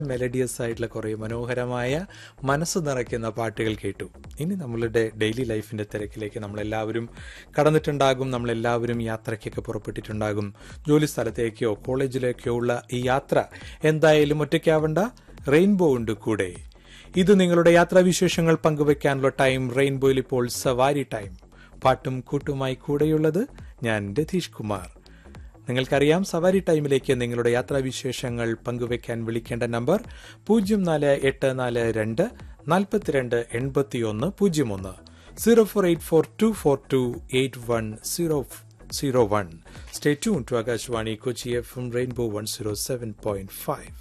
melodious ആയിട്ടുള്ള കുറേ മനോഹരമായ മനസ്സ് നിറയ്ക്കുന്ന പാട്ടുകൾ കേട്ടു ഇനി നമ്മളുടെ ഡെയിലി ലൈഫിന്റെ തിരക്കിലേക്ക് നമ്മളെല്ലാവരും കടന്നിട്ടുണ്ടാകും നമ്മളെല്ലാവരും യാത്രയ്ക്കൊക്കെ പുറപ്പെട്ടിട്ടുണ്ടാകും ജോലി സ്ഥലത്തേക്കോ കോളേജിലേക്കോ ഉള്ള ഈ യാത്ര എന്തായാലും ഒറ്റയ്ക്കാവണ്ട റെയിൻബോ ഉണ്ട് കൂടെ ഇത് നിങ്ങളുടെ യാത്രാവിശേഷങ്ങൾ പങ്കുവെക്കാനുള്ള ടൈം റെയിൻബോയിൽ ഇപ്പോൾ സവാരി ടൈം പാട്ടും കൂട്ടുമായി കൂടെയുള്ളത് ഞാൻ രതീഷ് കുമാർ നിങ്ങൾക്കറിയാം സവാരി ടൈമിലേക്ക് നിങ്ങളുടെ യാത്രാവിശേഷങ്ങൾ പങ്കുവെക്കാൻ വിളിക്കേണ്ട നമ്പർ പൂജ്യം നാല് എട്ട് നാല് രണ്ട് നാൽപ്പത്തിരണ്ട് എൺപത്തിയൊന്ന് പൂജ്യം ഒന്ന് zero four eight four two four two eight one zero zero one stay tune to Akashvani Kochi F M Rainbow one zero seven point five